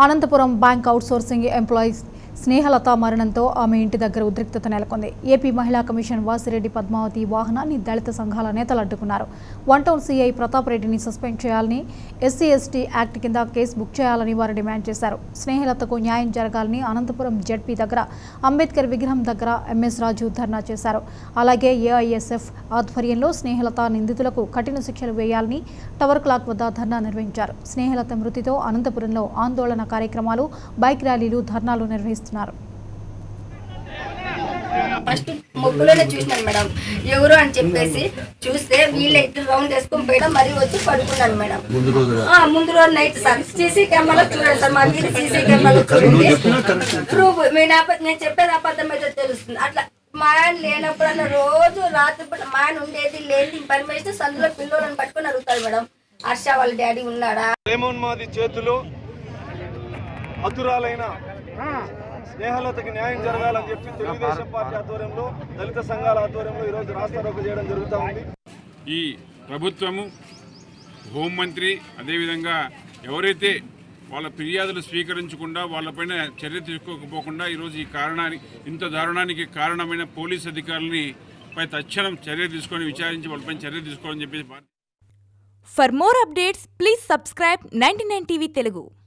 Anantapuram bank outsourcing employees Snehalatha మరణంతో ఆమె ఇంటి దగ్గర ఉద్రిక్తత నెలకొంది ఏపీ మహిళా కమిషన్ వాసిరెడ్డి పద్మావతి వాహనాన్ని దళిత సంఘాల నేతలు అడ్డుకున్నారు వన్ టౌన్ సీఐ ప్రతాప్ రెడ్డిని సస్పెండ్ చేయాలని ఎస్సీ ఎస్టీ యాక్ట్ కింద కేసు బుక్ చేయాలని వారు డిమాండ్ చేశారు స్నేహలతకు న్యాయం జరగాలని అనంతపురం జడ్పీ దగ్గర అంబేద్కర్ విగ్రహం దగ్గర ఎంఎస్ రాజు ధర్నా చేశారు అలాగే ఏఐఎస్ఎఫ్ ఆధ్వర్యంలో స్నేహలత నిందితులకు కఠిన శిక్షలు వేయాలని టవర్ క్లాక్ వద్ద ధర్నా నిర్వహించారు స్నేహలత మృతితో అనంతపురంలో ఆందోళన కార్యక్రమాలు బైక్ ర్యాలీలు ధర్నాలు నిర్వహిస్తున్నారు ఫస్ట్ ముగ్గులోనే చూసినాను మేడం ఎవరు అని చెప్పేసి చూస్తే వీళ్ళ ఇద్దరు రౌండ్ వేసుకొని పోయడం మరీ వచ్చి పడుకున్నాను మేడం ఆ, ముందు రోజు నైట్ సార్ సీసీ కెమెరాలో చూడండి సార్ మా మీద సీసీ కెమెరాలో చూడండి ప్రూఫ్ నేను అబద్ధ- నేను చెప్పేది అబద్ధం అయితే తెలుస్తుంది అట్లా మా ఆయన లేనప్పుడల్లా రోజు రాత్రి పూట మా ఆయన ఉండేది లేని ఇన్ఫర్మేషన్ సందులో పిల్లలను పట్టుకొని అడుగుతారు మేడం హర్ష వాళ్ళ డాడీ ఉన్నాడా ప్రేమోన్మాది చేతులు అతురాలైన స్నేహలతకి న్యాయం జరగాలని చెప్పి తెలుగుదేశం పార్టీ ఆధ్వర్యంలో దళిత సంఘాల ఆధ్వర్యంలో ఈరోజు రాస్తారోక చేయడం జరుగుతూ ఉంది ఈ ప్రభుత్వము హోంమంత్రి అదేవిధంగా ఎవరైతే వాళ్ళ ఫిర్యాదులు స్వీకరించకుండా వాళ్ళపైన చర్య తీసుకోకపోకుండా ఈరోజు ఈ కారణానికి ఇంత దారుణానికి కారణమైన పోలీస్ అధికారులని పై తక్షణం చర్య తీసుకొని విచారించి వాళ్ళపైన చర్య తీసుకోవాలని చెప్పేసి భారత For more updates, please subscribe 99 TV Telugu.